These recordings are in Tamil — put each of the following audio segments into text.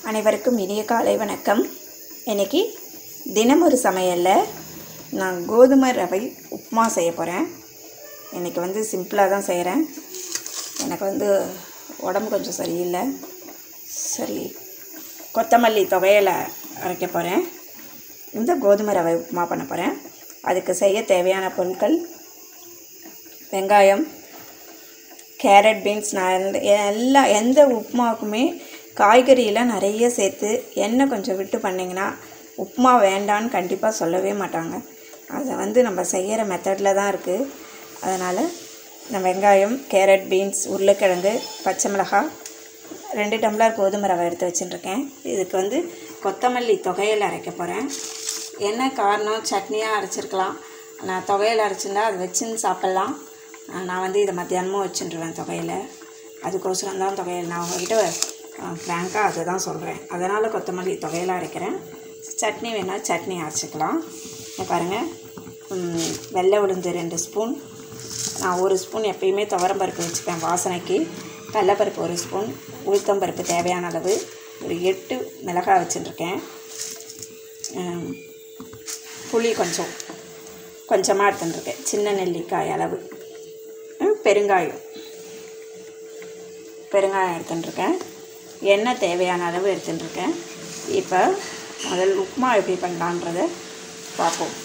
அனைவருக்கும் இனிய காலை வணக்கம் இன்னைக்கு தினம் ஒரு சமையலில் நான் கோதுமை ரவை உப்புமா செய்ய போகிறேன் இன்றைக்கி வந்து சிம்பிளாக தான் செய்கிறேன் எனக்கு வந்து உடம்பு கொஞ்சம் சரியில்லை சரி கொத்தமல்லி துவையலை அரைக்க போகிறேன் இந்த கோதுமை ரவை உப்புமா பண்ண போகிறேன் அதுக்கு செய்ய தேவையான பொருட்கள் வெங்காயம் கேரட் பீன்ஸ் நான் எந்த எல்லா எந்த உப்புமாவுக்குமே காய்கறியெல்லாம் நிறைய சேர்த்து எண்ணெய் கொஞ்சம் விட்டு பண்ணிங்கன்னா உப்புமா வேண்டான்னு கண்டிப்பாக சொல்லவே மாட்டாங்க அதை வந்து நம்ம செய்கிற மெத்தடில் தான் இருக்குது அதனால் நான் வெங்காயம் கேரட் பீன்ஸ் உருளைக்கிழங்கு பச்சை மிளகாய் ரெண்டு டம்ளர் கோதுமை ரவை எடுத்து வச்சுட்டுருக்கேன் இதுக்கு வந்து கொத்தமல்லி தொகையில் அரைக்க போகிறேன் என்ன காரணம் சட்னியாக அரைச்சிருக்கலாம் நான் துவையல் அரைச்சிருந்தா அதை வச்சுன்னு சாப்பிட்லாம் நான் வந்து இதை மத்தியானமும் வச்சுட்டுருவேன் தொகையில் அதுக்கோசரம் தான் தொகையில் நான் உங்ககிட்ட ஃப்ராங்காக அதை தான் சொல்கிறேன் அதனால் கொத்தமல்லி தொகையில் அரைக்கிறேன் சட்னி வேணால் சட்னி அரைச்சிக்கலாம் இங்க பாருங்கள் ம், வெள்ளை உளுந்து ரெண்டு ஸ்பூன் நான் ஒரு ஸ்பூன் எப்பயுமே துவரம்பருப்பு வச்சுப்பேன் வாசனைக்கு கடலப்பருப்பு ஒரு ஸ்பூன் உளுத்தம்பருப்பு தேவையான அளவு ஒரு எட்டு மிளகாய் வச்சுட்டுருக்கேன் ம், புளி கொஞ்சம் கொஞ்சமாக எடுத்துட்டுருக்கேன் சின்ன நெல்லிக்காய் அளவு ம், பெருங்காயம் பெருங்காயம் எடுத்துட்டுருக்கேன் எண்ணெய் தேவையான அளவு எடுத்துட்டுருக்கேன் இப்போ முதல் உப்புமா எப்படி பண்ணலான்றத பார்ப்போம்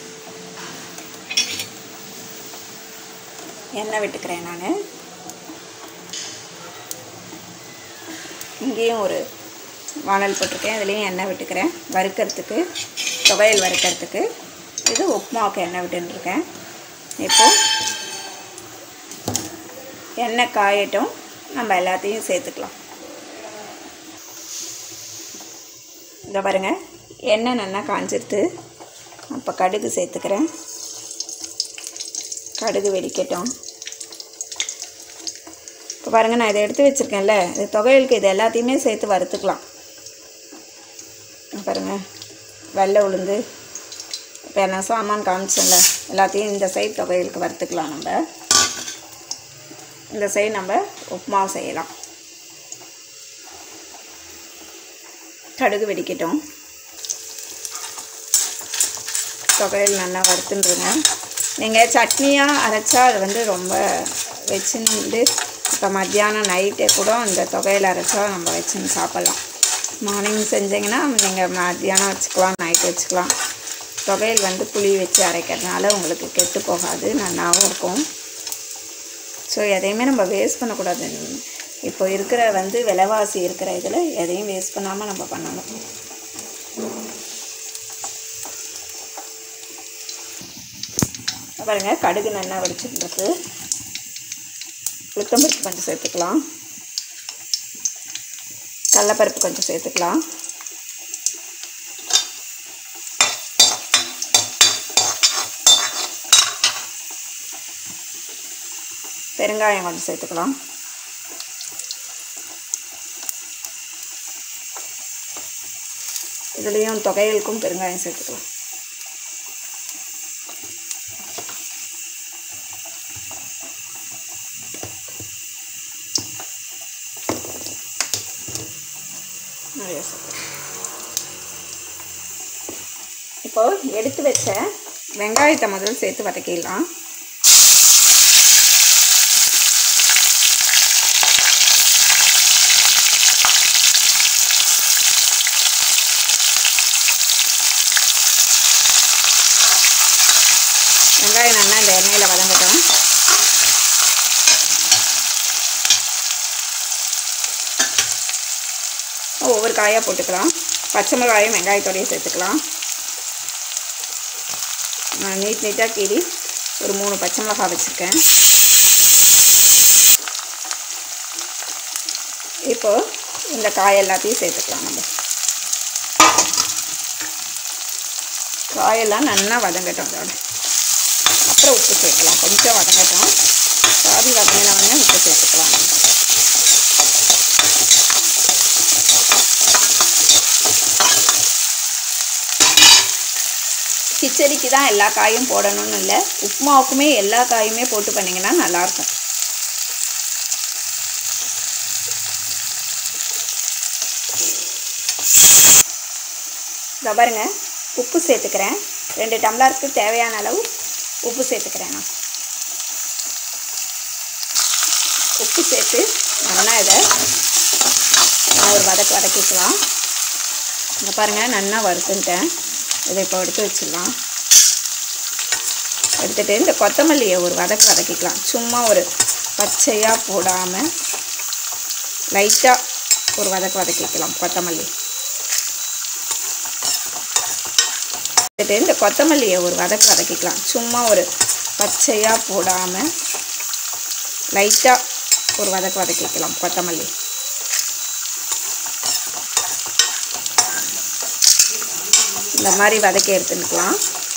எண்ணெய் விட்டுக்கிறேன் நான் இங்கேயும் ஒரு வானல் போட்டிருக்கேன் இதுலேயும் எண்ணெய் விட்டுக்கிறேன் வறுக்கிறதுக்கு துவையல் வறுக்கிறதுக்கு இது உப்புமாவுக்கு எண்ணெய் விட்டுருக்கேன் இப்போது எண்ணெய் காயட்டும் நம்ம எல்லாத்தையும் சேர்த்துக்கலாம் இந்த பாருங்க எண்ணெய் நல்லா காஞ்சிருது அப்போ கடுகு சேர்த்துக்கிறேன் கடுகு வெடிக்கட்டும் இப்போ பாருங்கள் நான் இதை எடுத்து வச்சுருக்கேன்ல இது தொகையலுக்கு இது எல்லாத்தையுமே சேர்த்து வறுத்துக்கலாம் இங்க பாருங்க வெள்ளை உளுந்து இப்போ என்ன சாமான் காமிச்சேன்ல எல்லாத்தையும் இந்த சைடு தொகையலுக்கு வறுத்துக்கலாம் நம்ம இந்த சைடு நம்ம உப்புமா செய்யலாம் கடுகு வெடிக்கட்டும் தொகையில் நல்லா வறுத்துன்றுங்க நீங்கள் சட்னியாக அரைச்சா அது வந்து ரொம்ப வச்சுருந்து இப்போ மத்தியானம் நைட்டே கூட இந்த தொகையில் அரைச்சா நம்ம வச்சுன்னு சாப்பிட்லாம் மார்னிங் செஞ்சிங்கன்னா நீங்கள் மத்தியானம் வச்சுக்கலாம் நைட் வச்சுக்கலாம் தொகையில் வந்து புளி வச்சு அரைக்கிறதுனால உங்களுக்கு கெட்டு போகாது நல்லாவும் இருக்கும் ஸோ எதையுமே நம்ம வேஸ்ட் பண்ணக்கூடாது இப்போ இருக்கிற வந்து விலைவாசி இருக்கிற இதில் எதையும் வேஸ்ட் பண்ணாமல் நம்ம பண்ணணும் பாருங்க கடுகு நல்லா வடிச்சுருக்கு உளுத்தம்பருப்பு கொஞ்சம் சேர்த்துக்கலாம் கடலப்பருப்பு கொஞ்சம் சேர்த்துக்கலாம் பெருங்காயம் கொஞ்சம் சேர்த்துக்கலாம் இதுலேயும் தொகையலுக்கும் பெருங்காயம் சேர்த்துக்கலாம் நிறைய சேர்த்துக்கலாம் இப்போ எடுத்து வச்ச வெங்காயத்தை முதல்ல சேர்த்து வதக்கிடலாம் வெங்காயம் நல்லா இந்த எண்ணெயில் வதங்கட்டும் ஒவ்வொரு காயாக போட்டுக்கலாம் பச்சை மிளகாயும் வெங்காயத்தோடையும் சேர்த்துக்கலாம் நான் நீட் நீட்டாக கீறி ஒரு மூணு பச்சை மிளகாய் வச்சுருக்கேன் இப்போது இந்த காய் எல்லாத்தையும் சேர்த்துக்கலாம் நம்ம காயெல்லாம் நல்லா வதங்கட்டும் அதோட அப்புறம் உப்பு சேர்க்கலாம் கொஞ்சம் வதங்கட்டும் பாதி வதங்கினவொடனே உப்பு சேர்த்துக்கலாம் கிச்சடிக்கு தான் எல்லா காயும் போடணும்னு இல்லை உப்புமாவுக்குமே எல்லா காயுமே போட்டு பண்ணிங்கன்னா நல்லாயிருக்கும் இந்த பாருங்க உப்பு சேர்த்துக்கிறேன் ரெண்டு டம்ளருக்கு தேவையான அளவு உப்பு சேர்த்துக்கிறேன் நான் உப்பு சேர்த்து நல்லா இதை நல்லா ஒரு வதக்கு வதக்கிக்கலாம் இங்கே பாருங்கள் நல்லா வறுத்துட்டேன் இதை இப்போ எடுத்து வச்சிடலாம் எடுத்துகிட்டு இந்த கொத்தமல்லியை ஒரு வதக்கு வதக்கிக்கலாம் சும்மா ஒரு பச்சையாக போடாமல் லைட்டாக ஒரு வதக்கு வதக்கிக்கலாம் கொத்தமல்லி எடுத்துகிட்டு இந்த கொத்தமல்லியை ஒரு வதக்கு வதக்கிக்கலாம் சும்மா ஒரு பச்சையாக போடாமல் லைட்டாக ஒரு வதக்கு வதக்கிக்கலாம் கொத்தமல்லி இந்த மாதிரி வதக்கி எடுத்துக்கலாம்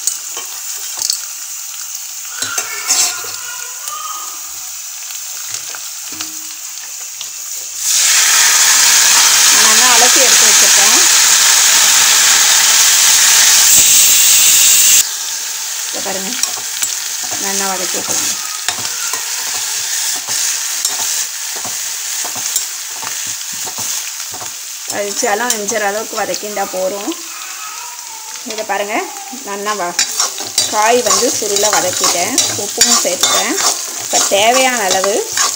நான் நல்லா அலசி எடுத்து வச்சுருக்கேன் இதை பாருங்கள் நல்லா வதக்கி வைக்கலாம் அழிச்சாலும் அஞ்சுற அளவுக்கு வதக்கிண்டா போகிறோம் இதை பாருங்கள் நல்லா வ காய் வந்து சுருள வதக்கிட்டேன் உப்பும் சேர்த்துட்டேன் இப்போ தேவையான அளவு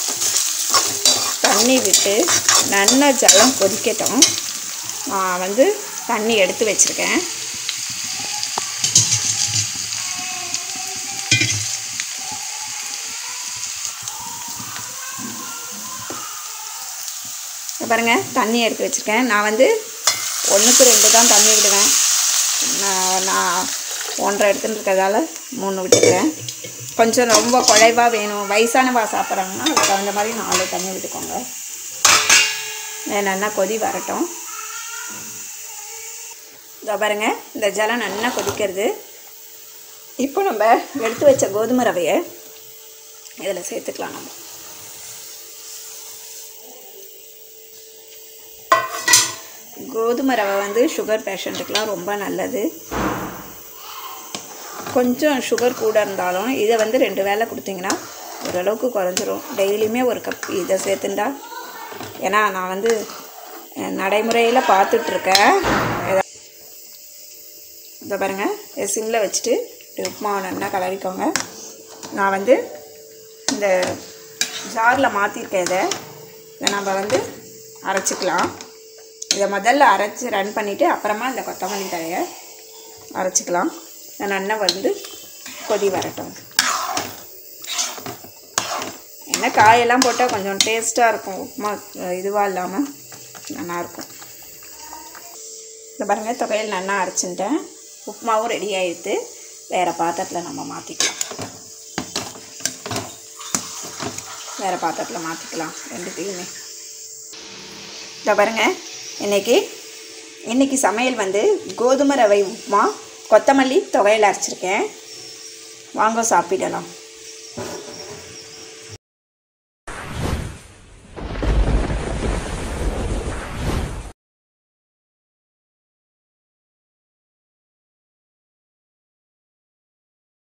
தண்ணி விட்டு நல்லா ஜலம் கொதிக்கட்டும் நான் வந்து தண்ணி எடுத்து வச்சுருக்கேன் இங்க பாருங்க தண்ணி எடுத்து வச்சுருக்கேன் நான் வந்து ஒன்றுக்கு ரெண்டு தான் தண்ணி விடுவேன் நான் நான் ஒன்றரை எடுத்துன்னு இருக்கிறதால மூணு விட்டுக்கிறேன் கொஞ்சம் ரொம்ப குழைவாக வேணும் வயசானவா சாப்பிட்றாங்கன்னா அதுக்கு தகுந்த மாதிரி நாலு தண்ணி விட்டுக்கோங்க இது நல்லா கொதி வரட்டும் இதோ பாருங்க இந்த ஜலம் நல்லா கொதிக்கிறது இப்போ நம்ம எடுத்து வச்ச கோதுமை ரவையை இதில் சேர்த்துக்கலாம் நம்ம கோதுமை ரவை வந்து சுகர் பேஷண்ட்டுக்கெலாம் ரொம்ப நல்லது கொஞ்சம் சுகர் கூட இருந்தாலும் இதை வந்து ரெண்டு வேளை கொடுத்தீங்கன்னா ஓரளவுக்கு குறைஞ்சிரும் டெய்லியுமே ஒரு கப் இதை சேர்த்துண்டா ஏன்னா நான் வந்து நடைமுறையில் பார்த்துட்ருக்கேன் இதை பாருங்கள் இதை சிம்மில் வச்சுட்டு இப்படி உப்புமாவை நல்லா கலரிக்கோங்க நான் வந்து இந்த ஜாரில் மாற்றிருக்கேன் இதை இதை நம்ம வந்து அரைச்சிக்கலாம் இதை முதல்ல அரைச்சி ரன் பண்ணிவிட்டு அப்புறமா இந்த கொத்தமல்லி தழையை அரைச்சிக்கலாம் இதை நல்லா வந்து கொதி வரட்டும் என்ன காயெல்லாம் போட்டால் கொஞ்சம் டேஸ்ட்டாக இருக்கும் உப்புமா இதுவாக இல்லாமல் நல்லாயிருக்கும் இந்த பாருங்கள் துவையல் நல்லா அரைச்சிட்டேன் உப்புமாவும் ரெடி ஆகிடுது வேறு பாத்திரத்தில் நம்ம மாற்றிக்கலாம் வேறு பாத்திரத்தில் மாற்றிக்கலாம் ரெண்டுத்தையுமே இதை பாருங்கள் இன்றைக்கி இன்றைக்கி சமையல் வந்து கோதுமை ரவை உப்புமா கொத்தமல்லி துவையல் அரைச்சிருக்கேன் வாங்க சாப்பிடலாம்